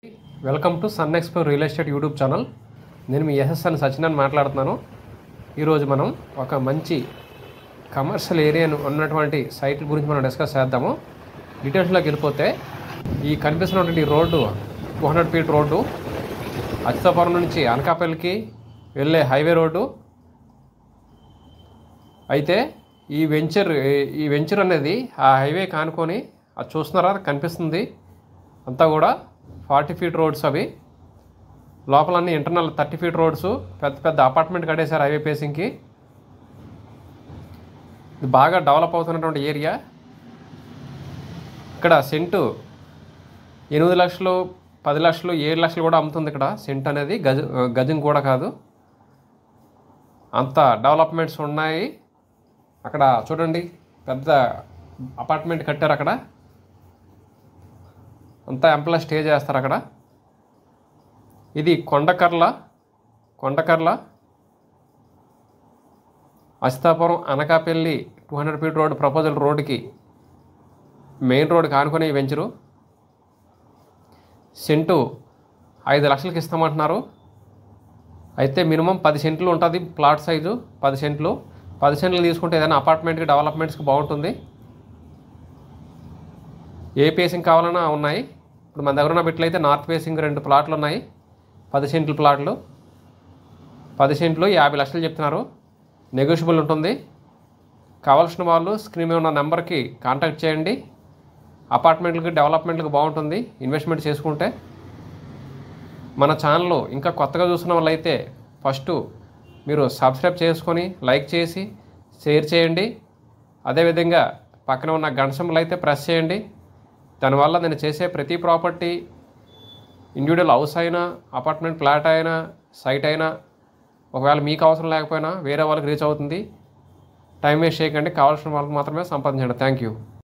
welcome to Sun Expo real estate YouTube channel నేను మీ SSN Sachin మాట్లాడుతున్నాను ఈరోజు మనం ఒక మంచి కమర్షియల్ ఏరియా ఉన్నటువంటి సైట్ గురించి మనం డిస్కస్ చేద్దాము డీటెయిల్స్లోకి వెళ్ళిపోతే ఈ కనిపిస్తున్నటువంటి ఈ road two hundred feet road Achyutapuram నుంచి అనకాపల్లికి వెళ్ళే హైవే రోడ్డు అయితే ఈ వెంచర్ ఈ వెంచర్ అనేది ఆ హైవే కానుకొని అది చూస్తున్నారా అది కనిపిస్తుంది అంతా కూడా ఫార్టీ ఫీట్ రోడ్స్ అవి లోపల అన్ని ఇంటర్నల్ థర్టీ ఫీట్ రోడ్స్ పెద్ద పెద్ద అపార్ట్మెంట్ కట్టేశారు హైవే పేసింగ్కి ఇది బాగా డెవలప్ అవుతున్నటువంటి ఏరియా ఇక్కడ సెంటు ఎనిమిది లక్షలు పది లక్షలు ఏడు లక్షలు కూడా అమ్ముతుంది ఇక్కడ సెంట్ అనేది గజ గజం కూడా కాదు అంత డెవలప్మెంట్స్ ఉన్నాయి అక్కడ చూడండి పెద్ద అపార్ట్మెంట్ కట్టారు అక్కడ అంతా ఎంప్లాయ్ స్టే చేస్తారు అక్కడ ఇది Kondakarla Kondakarla Achyutapuram Anakapalli two hundred feet road proposal రోడ్డుకి మెయిన్ రోడ్కి ఆనుకునే ఈ వెంచరు సెంటు ఐదు లక్షలకి ఇస్తామంటున్నారు అయితే మినిమం పది సెంట్లు ఉంటుంది ప్లాట్ సైజు పది సెంట్లు పది సెంట్లు తీసుకుంటే ఏదైనా అపార్ట్మెంట్కి డెవలప్మెంట్స్కి బాగుంటుంది ఏ పేసింగ్ కావాలన్నా ఉన్నాయి ఇప్పుడు మన దగ్గర ఉన్న బిట్లయితే నార్త్ ఫేసింగ్ రెండు ప్లాట్లు ఉన్నాయి పది సెంట్ల ప్లాట్లు పది సెంట్లు యాభై లక్షలు చెప్తున్నారు నెగోషియబుల్ ఉంటుంది కావాల్సిన వాళ్ళు స్క్రీన్ మీద ఉన్న నెంబర్కి కాంటాక్ట్ చేయండి అపార్ట్మెంట్లకి డెవలప్మెంట్లకు బాగుంటుంది ఇన్వెస్ట్మెంట్ చేసుకుంటే మన ఛానల్ ఇంకా కొత్తగా చూస్తున్న వాళ్ళైతే ఫస్ట్ మీరు సబ్స్క్రైబ్ చేసుకొని లైక్ చేసి షేర్ చేయండి అదేవిధంగా పక్కన ఉన్న గంట సింబల్ అయితే ప్రెస్ చేయండి దానివల్ల నేను చేసే ప్రతి ప్రాపర్టీ ఇండివిజువల్ హౌస్ అయినా అపార్ట్మెంట్ ఫ్లాట్ అయినా సైట్ అయినా ఒకవేళ మీకు అవసరం లేకపోయినా వేరే వాళ్ళకి రీచ్ అవుతుంది టైం వేస్ట్ చేయకండి కావాల్సిన వాళ్ళకి మాత్రమే సంపాదించండి థ్యాంక్ యూ